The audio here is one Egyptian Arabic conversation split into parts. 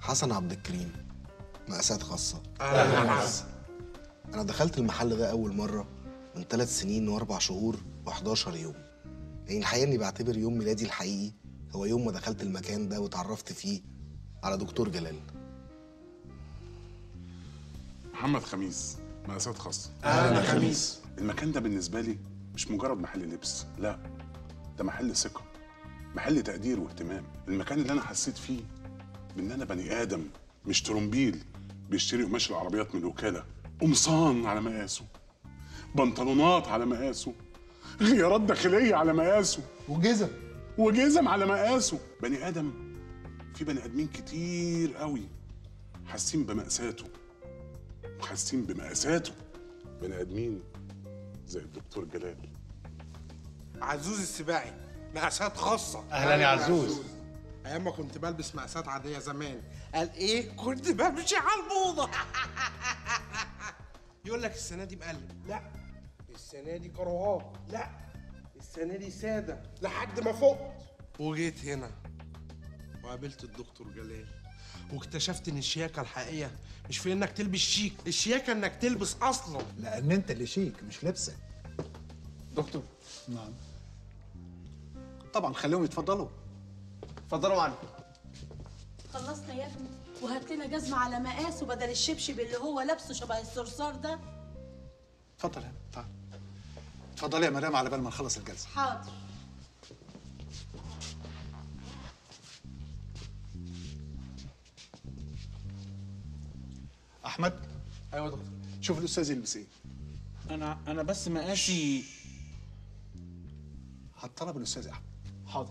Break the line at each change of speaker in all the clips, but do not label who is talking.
حسن عبد الكريم مقاسات خاصة
اهلا
أنا دخلت المحل ده أول مرة من ثلاث سنين وأربع شهور و11 يوم يعني الحقيقة إني بعتبر يوم ميلادي الحقيقي هو يوم ما دخلت المكان ده واتعرفت فيه على دكتور جلال
محمد خميس مقاسات خاصة
اهلا يا خميس
المكان ده بالنسبة لي مش مجرد محل لبس لا ده محل ثقة محل تقدير واهتمام المكان اللي أنا حسيت فيه بإن أنا بني آدم مش ترومبيل بيشتري قماش العربيات من الوكالة قمصان على مقاسه بنطلونات على مقاسه غيارات داخلية على مقاسه
وجزم
وجزم على مقاسه بني آدم في بني آدمين كتير قوي حاسين بمأساته وحاسين بمقاساته بني آدمين زي الدكتور جلال
عزوز السباعي مقاسات خاصة
اهلا يا عزوز
أيام ما كنت بلبس مقاسات عادية زمان قال إيه كنت بمشي على البوضة يقول لك السنة دي مقلب لا السنة دي كروهات لا السنة دي سادة لحد ما فقت وجيت هنا وقابلت الدكتور جلال واكتشفت ان الشياكة الحقيقية مش في انك تلبس شيك الشياكة انك تلبس اصلا
لان انت اللي شيك مش لبسك
دكتور
نعم
طبعا خليهم يتفضلوا اتفضلوا معانا
خلصنا يا ابني وهات لنا جزمة على مقاسه بدل الشبشب اللي هو لابسه شبه الصرصار ده
اتفضل يا تعال اتفضلي يا مريم على بال ما نخلص الجلسه
حاضر
احمد
ايوه يا دكتور
شوف الاستاذ يلبس ايه
انا انا بس مقاسي
هتطلب الاستاذ احمد
حاضر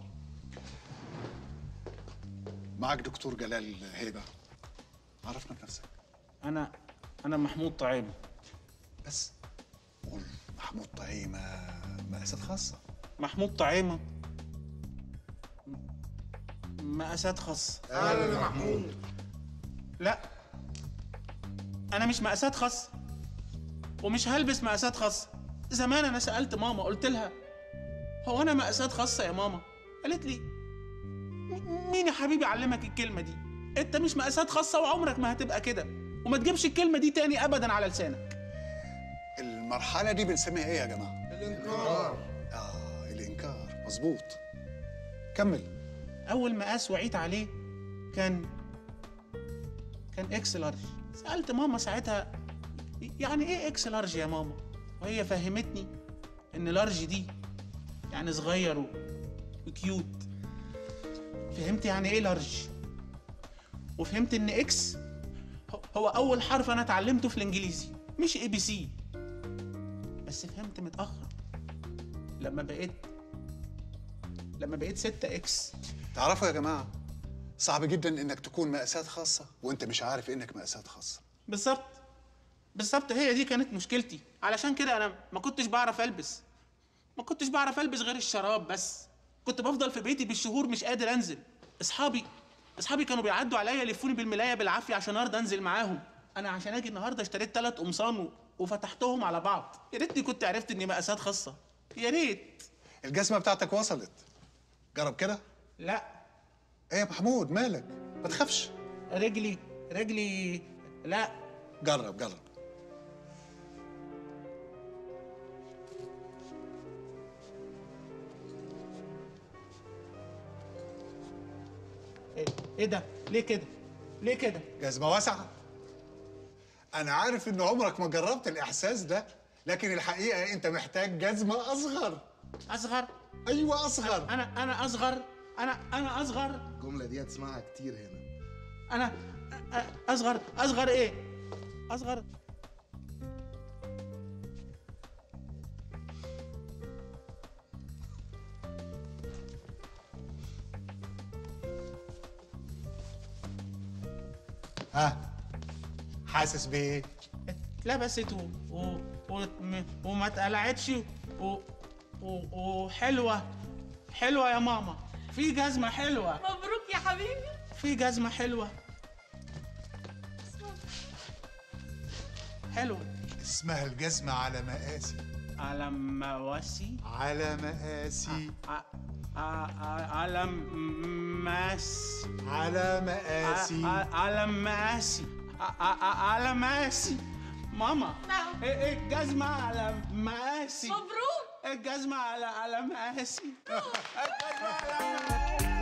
معاك دكتور جلال هيبه عرفنا بنفسك
انا انا محمود طعيم
بس قول محمود طعيمه مقاسات خاصه
محمود طعيمه م- مقاسات خاصه
اهلا يا محمود
لا انا مش مقاسات خاصه ومش هلبس مقاسات خاصه زمان انا سالت ماما قلت لها هو انا مقاسات خاصه يا ماما قالت لي "م- مين يا حبيبي علمك الكلمه دي انت مش مقاسات خاصه وعمرك ما هتبقى كده وما تجيبش الكلمه دي تاني ابدا على لسانك
المرحله دي بنسميها ايه يا جماعه
الانكار
اه الانكار مظبوط كمل
اول مقاس وعيت عليه كان كان اكس لارج سالت ماما ساعتها يعني ايه اكس لارج يا ماما وهي فهمتني ان لارج دي يعني صغير و- وكيوت فهمت يعني ايه لارج وفهمت ان اكس هو- هو اول حرف انا اتعلمته في الانجليزي مش اي بي سي بس فهمت متاخر لما بقيت لما بقيت 6 اكس
تعرفوا يا جماعه صعب جدا انك تكون مقاسات خاصه وانت مش عارف انك مقاسات خاصه
بالظبط بالظبط هي دي كانت مشكلتي علشان كده انا ما كنتش بعرف البس ما كنتش بعرف البس غير الشراب بس كنت بفضل في بيتي بالشهور مش قادر انزل اصحابي اصحابي كانوا بيعدوا عليا يلفوني بالملايه بالعافيه عشان ارضى انزل معاهم انا عشان اجي النهارده اشتريت ثلاث قمصان و- وفتحتهم على بعض يا ريتني كنت عرفت اني مقاسات خاصه يا ريت
الجزمه بتاعتك وصلت جرب كده
لا
ايه يا محمود مالك ما تخافش
رجلي رجلي لا
جرب جرب
ايه إيه ده ليه كده ليه كده
جزمه واسعه انا عارف ان عمرك ما جربت الاحساس ده لكن الحقيقه انت محتاج جزمه اصغر
اصغر
ايوه اصغر
انا انا اصغر انا انا اصغر
الجملة دي هتسمعها كتير هنا
انا أ- أ- اصغر اصغر ايه اصغر
ها حاسس بايه
اتلبست و... و... و... م- وما اتقلعتش و... و... وحلوه حلوه يا ماما في جزمه حلوه
مبروك يا حبيبي
في جزمه حلوه حلوه
اسمها الجزمه على مقاسي
على مواسي
على مقاسي
ع... ع... ع... على م- مقاس
على مقاسي
ع- ع- على مقاسي ع- ع- على مقاسي ماما
نعم.
إيه- إيه الجزمة على مقاسي
مبروك
الجزمة على على مقاسي الجزمة على مقاسي